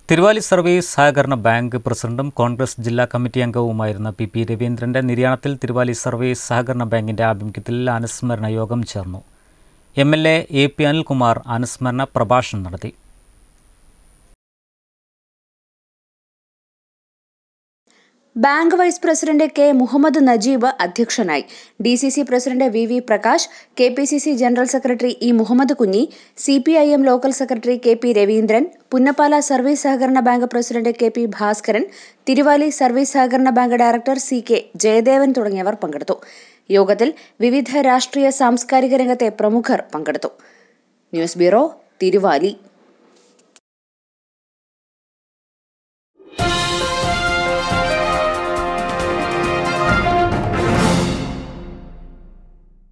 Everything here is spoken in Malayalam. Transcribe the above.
തിരുവാലി സർവീസ് സഹകരണ ബാങ്ക് പ്രസിഡന്റും കോൺഗ്രസ് ജില്ലാ കമ്മിറ്റി അംഗവുമായിരുന്ന പി പി രവീന്ദ്രന്റെ നിര്യാണത്തിൽ തിരുവാലി സർവീസ് സഹകരണ ബാങ്കിന്റെ ആഭിമുഖ്യത്തിൽ അനുസ്മരണ യോഗം ചേർന്നു M L A A P Anilkumar അനുസ്മരണ പ്രഭാഷണം നടത്തി bank vice president K Muhammad Najeeb അധ്യക്ഷനായി D C C president V V Prakash K P C C general secretary E Muhammad Kunhi C P I M local secretary K P Raveendran Punnappala service സഹകരണ bank president K P Bhaskaran Thiruvali service സഹകരണ bank director C K Jayadevan തുടങ്ങിയവർ പങ്കെടുത്തു യോഗത്തിൽ വിവിധ രാഷ്ട്രീയ സാംസ്കാരിക രംഗത്തെ പ്രമുഖർ പങ്കെടുത്തു ന്യൂസ് ബ്യൂറോ തിരുവാലി